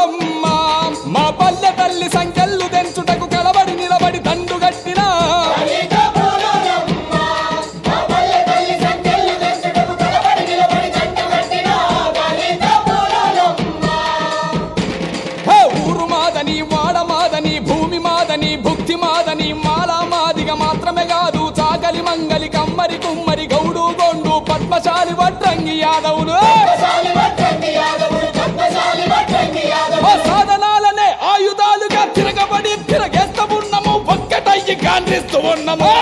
పూలమ్మ మా పల్లె తల్లి సంఖ్యలు తెంచుటకు కలబడి నిలబడి దండు కట్టిన హే, ఊరు మాదని వాడ మాదని భూమి మాదని భుక్తి మాదని మాలా మాదిగా మాత్రమే కాదు చాకలి మంగలి కమ్మరి కుమ్మరి గౌడు గొండు పద్మశాలి వడ్రంగి యాదవులు ఆ సాధనాలనే ఆయుధాలుగా తిరగబడి తిరగేస్తూ ఉన్నాము ఒక్కటయ్యి కాండ్రిస్తూ ఉన్నాము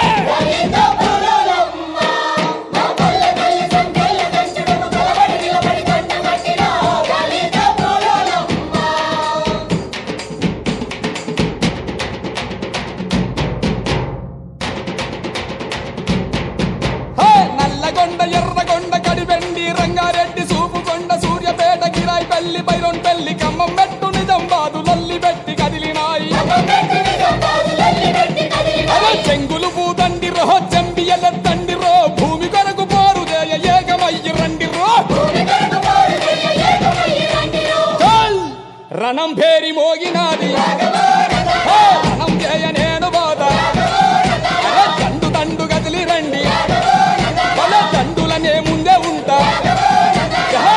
హే, నల్లగొండ ఎర్రగొండ కడివెండి రంగారెడ్డి సూపుకొండ సూర్యపేట గిరాయి పెళ్లి బైరొన్ పెళ్లి ఖమ్మం మెట్టు నిజామాబాదు లొల్లి పెట్టి కదిలినాయి అరే చెంగులు పూతండి రో చెంబియలెత్తండి రో భూమి కొరకు పోరు చేయ ఏకమయ్యి రండి రో చల్! రణం భేరి మోగినాది హే, రణం చేయ నేను బాధ అరే దండు దండు కదిలి రండి వాళ్ళ దండులనే ముందే ఉంటా హే!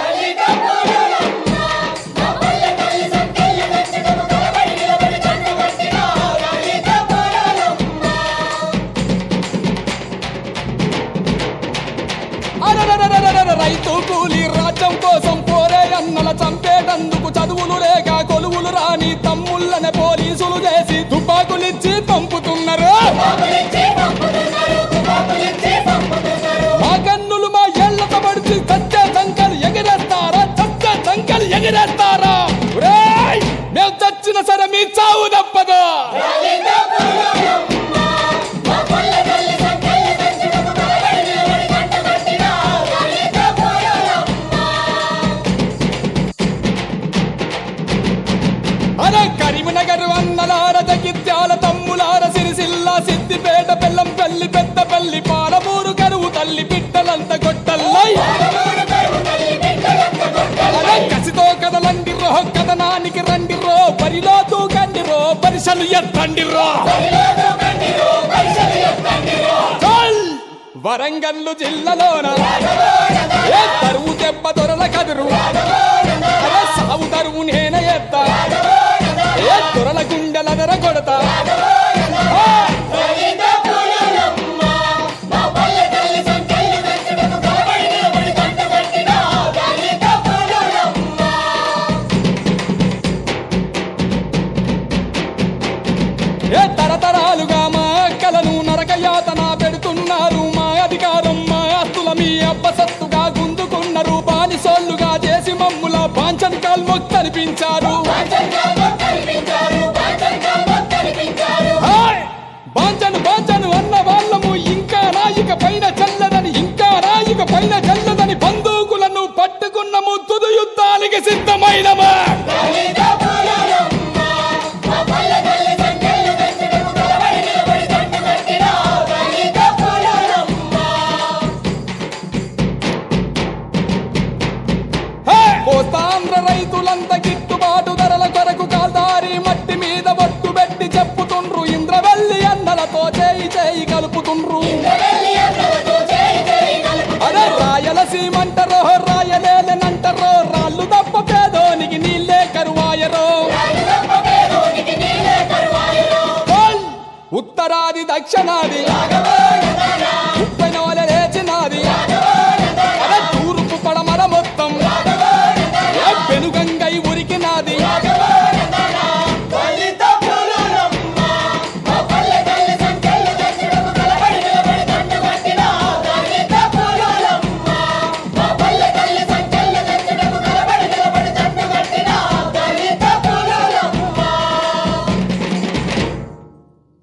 అరరరరరర రైతు కూలి రాజ్యం కోసం పోరే అన్నల చంపేటందుకు చదువులు లేక కొలువులు రాని తమ్ముళ్ళనే పోలీసులు చేసి తుపాకులిచ్చి పంపుతున్నారు మా కన్నులు మా ఏళ్లతో పడిచి చచ్చే సంకలు ఎగిరేస్తారా చచ్చే సంకలు ఎగిరేస్తారా ఒరేయ్! మేము చచ్చిన సరే మీ చావు తప్పదు అరే కరీంనగర్ అన్నలార జగిత్యాల తమ్ములార సిరిసిల్ల సిద్దిపేట బెల్లం పెళ్లి పెద్ద పెళ్లి పాలమూరు కరువు తల్లి పిట్టలంత కొట్టల్లై అరే కసితో కదలండి రో కథనానికి రండి రో బరిలో దూకండి రో పరిసలు ఎత్తండి రో చల్! వరంగల్లు జిల్లాలోన ఏ తరువు దెబ్బ దొరల కదురు అరే సావు తరువు నేనే ఎత్తా ఏ దొరల గుండెల నెర కొడతా ఆ! ఏ తరతరాలుగా మా అక్కలను నరకయాతన పెడుతున్నారు మా అధికారం మా ఆస్తుల మీ అబ్బసత్తుగా గుందుకున్నారు బానిసోళ్ళుగా చేసి మమ్ముల బాంచన్ కాల్ మొక్కనిపించారు హాయ్! బాంచను బాంచను అన్న వాళ్ళము ఇంకా రాయిక పైన చల్లదని ఇంకా రాయిక పైన చల్లదని బందూకులను పట్టుకున్నము తుదు యుద్ధానికి సిద్ధమైనమా హే! కోస్తాంధ్ర రైతులంత గిట్టుబాటు ధరల కొరకు కాల్దారి మట్టి మీద బొట్టు పెట్టి చెప్పుతుండ్రు ఇంద్రవెల్లి అన్నలతో చేయి చేయి కలుపుతుండ్రు అరే రాయలసీమంటారో రాయలేలనంటారో రాళ్ళు తప్ప పేదోనికి నీళ్ళే కరువాయరో కోల్! ఉత్తరాది దక్షిణాది